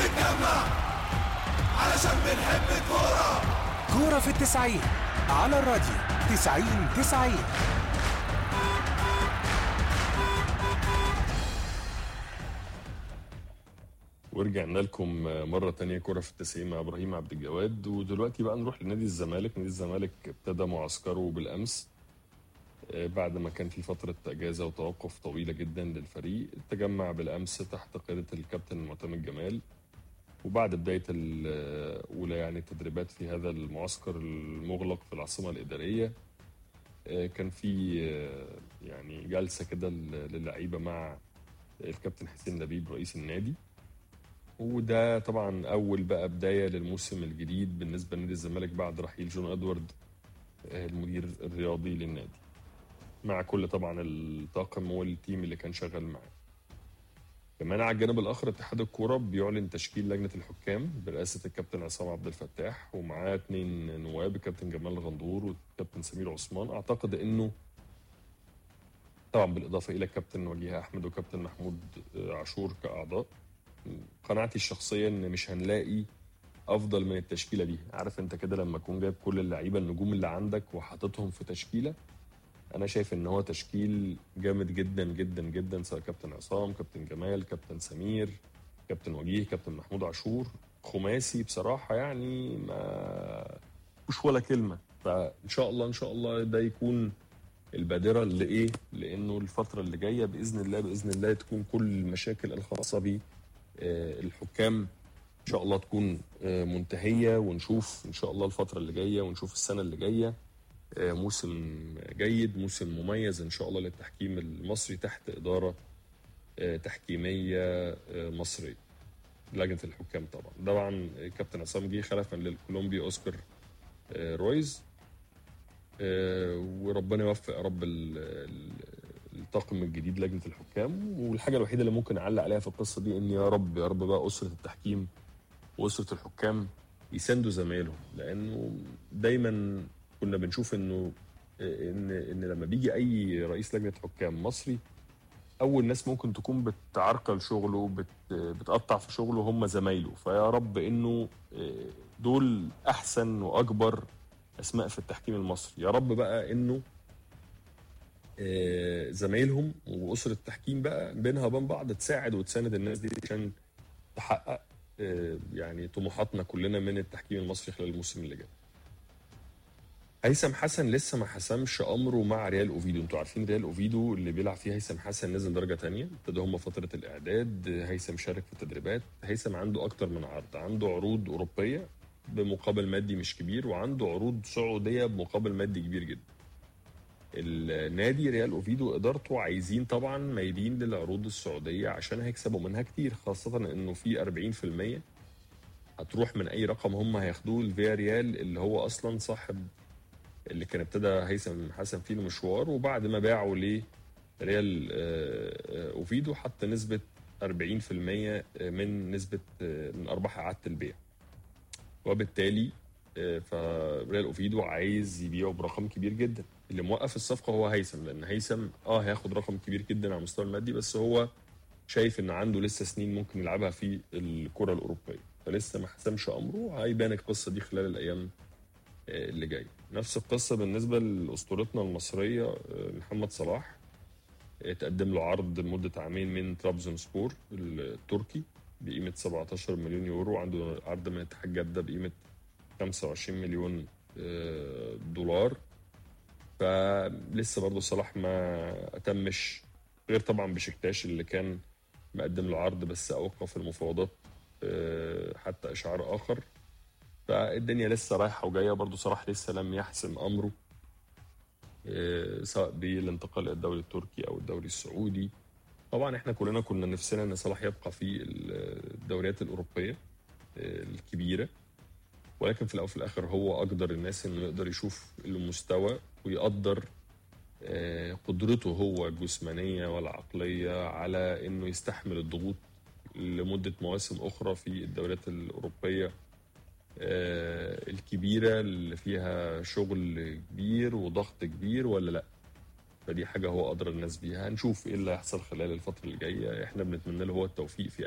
نتجمع علشان بنحب الكورة كورة في التسعين على الراديو تسعين تسعين ورجعنا لكم مرة تانية كرة في التسعين مع إبراهيم عبد الجواد ودلوقتي بقى نروح لنادي الزمالك نادي الزمالك ابتدى معسكره بالأمس آه، بعد ما كان في فترة أجازة وتوقف طويلة جدا للفريق تجمع بالأمس تحت قيادة الكابتن معتمد جمال وبعد بداية الأولى يعني التدريبات في هذا المعسكر المغلق في العاصمة الإدارية آه، كان في آه، يعني جلسة كده للعيبة مع الكابتن حسين لبيب رئيس النادي وده طبعا اول بقى بدايه للموسم الجديد بالنسبه لنادي الزمالك بعد رحيل جون ادوارد آه، المدير الرياضي للنادي مع كل طبعا الطاقم والتيم اللي كان شغال معاه كمان على الجانب الاخر اتحاد الكوره بيعلن تشكيل لجنه الحكام برئاسه الكابتن عصام عبد الفتاح ومعاه اثنين نواب الكابتن جمال الغندور والكابتن سمير عثمان اعتقد انه طبعا بالاضافه الى الكابتن وجيه احمد وكابتن محمود آه، عاشور كاعضاء قناعتي الشخصيه ان مش هنلاقي افضل من التشكيله دي عارف انت كده لما تكون جايب كل اللعيبه النجوم اللي عندك وحاططهم في تشكيله انا شايف ان هو تشكيل جامد جدا جدا جدا سواء كابتن عصام كابتن جمال كابتن سمير كابتن وجيه كابتن محمود عاشور خماسي بصراحه يعني ما مش ولا كلمه فان شاء الله ان شاء الله ده يكون البادره اللي ايه لانه الفتره اللي جايه باذن الله باذن الله تكون كل المشاكل الخاصه بيه آه، الحكام ان شاء الله تكون آه، منتهيه ونشوف ان شاء الله الفتره اللي جايه ونشوف السنه اللي جايه آه، موسم جيد موسم مميز ان شاء الله للتحكيم المصري تحت اداره آه، تحكيميه آه، مصريه لجنه الحكام طبعا طبعا كابتن عصام جه خلفا للكولومبي اوسكار آه، رويز آه، وربنا يوفق يا رب ال- ال- الطاقم الجديد لجنه الحكام والحاجه الوحيده اللي ممكن اعلق عليها في القصه دي ان يا رب يا رب بقى اسره التحكيم واسره الحكام يساندوا زمايلهم لانه دايما كنا بنشوف انه ان ان لما بيجي اي رئيس لجنه حكام مصري اول ناس ممكن تكون بتعرقل شغله بت بتقطع في شغله هم زمايله فيا رب انه دول احسن واكبر اسماء في التحكيم المصري يا رب بقى انه آه، زمايلهم واسره التحكيم بقى بينها وبين بعض تساعد وتساند الناس دي عشان تحقق آه، يعني طموحاتنا كلنا من التحكيم المصري خلال الموسم اللي جاي. هيثم حسن لسه ما حسمش امره مع ريال اوفيدو انتوا عارفين ريال اوفيدو اللي بيلعب فيه هيثم حسن نزل درجه تانية ابتدى هم فتره الاعداد هيثم شارك في التدريبات هيثم عنده اكتر من عرض عنده عروض اوروبيه بمقابل مادي مش كبير وعنده عروض سعوديه بمقابل مادي كبير جدا النادي ريال اوفيدو ادارته عايزين طبعا مايلين للعروض السعوديه عشان هيكسبوا منها كتير خاصه انه في 40% هتروح من اي رقم هم هياخدوه الفيا ريال اللي هو اصلا صاحب اللي كان ابتدى هيثم حسن فيه المشوار وبعد ما باعوا لريال آه، آه، اوفيدو حط نسبه 40% من نسبه آه، من ارباح اعاده البيع وبالتالي آه، فريال اوفيدو عايز يبيعه برقم كبير جدا اللي موقف الصفقه هو هيثم لان هيثم اه هياخد رقم كبير جدا على المستوى المادي بس هو شايف ان عنده لسه سنين ممكن يلعبها في الكره الاوروبيه فلسه ما حسمش امره هيبان القصه دي خلال الايام آه، اللي جايه نفس القصه بالنسبه لاسطورتنا المصريه آه، محمد صلاح آه، تقدم له عرض لمده عامين من ترابزون سبور التركي بقيمه 17 مليون يورو عنده عرض من اتحاد جده بقيمه 25 مليون آه، دولار فلسه برضه صلاح ما اتمش غير طبعا بشكتاش اللي كان مقدم له عرض بس اوقف المفاوضات آه، حتى اشعار اخر فالدنيا لسه رايحه وجايه برضه صلاح لسه لم يحسم امره آه، سواء بالانتقال الى الدوري التركي او الدوري السعودي طبعا احنا كلنا كنا نفسنا ان صلاح يبقى في الدوريات الاوروبيه آه، الكبيره ولكن في الاول وفي الاخر هو اقدر الناس انه يقدر يشوف المستوى ويقدر آه، قدرته هو الجسمانيه والعقليه على انه يستحمل الضغوط لمده مواسم اخرى في الدوريات الاوروبيه آه، الكبيره اللي فيها شغل كبير وضغط كبير ولا لا فدي حاجه هو ادرى الناس بيها هنشوف ايه اللي هيحصل خلال الفتره اللي جايه احنا بنتمنى له هو التوفيق في